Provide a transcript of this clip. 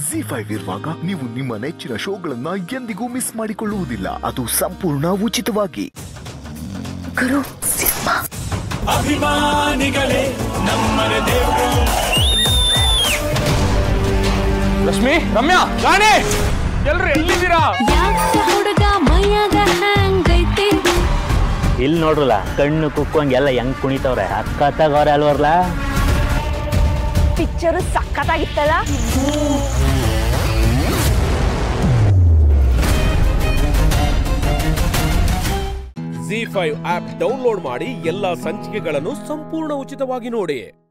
G five ಇರುವಾಗ ನೀವು ನಿಮ್ಮ ನೆಚ್ಚಿನ ಶೋಗಳನ್ನ ಎಂದಿಗೂ ಮಿಸ್ ಮಾಡಿಕೊಳ್ಳುವುದಿಲ್ಲ ಅದು ಸಂಪೂರ್ಣ ಉಚಿತವಾಗಿ ಗುರು ಸಿನಿಮಾ ಅಭಿಮಾನಿಗಳೇ ನಮ್ಮನ ದೇವರು ಲಕ್ಷ್ಮಿ ರಮ್ಯಾ ರಾಣಿ ಎಲ್ರು ಎಲ್ಲಿದ್ದೀರಾ ಯಾಕ ಹುಡುಗ ಮೈಯಾಗ ಹ್ಯಾಂಗೈತಿ ಇಲ್ಲಿ ನೋಡ್ರಲ್ಲ ಕಣ್ಣು ಕುಕ್ಕಂಗೆ ಎಲ್ಲ ಹೆಂಗ್ ಕುಣಿತವ್ರೆ ಅಕ್ಕತ್ತಾಗವ್ರೆ ಅಲ್ವರ್ಲ ಪಿಕ್ಚರು ಸಖತ್ತಾಗಿತ್ತಲ್ಲ ಜಿ ಫೈವ್ ಆಪ್ ಡೌನ್ಲೋಡ್ ಮಾಡಿ ಎಲ್ಲಾ ಸಂಚಿಕೆಗಳನ್ನು ಸಂಪೂರ್ಣ ಉಚಿತವಾಗಿ ನೋಡಿ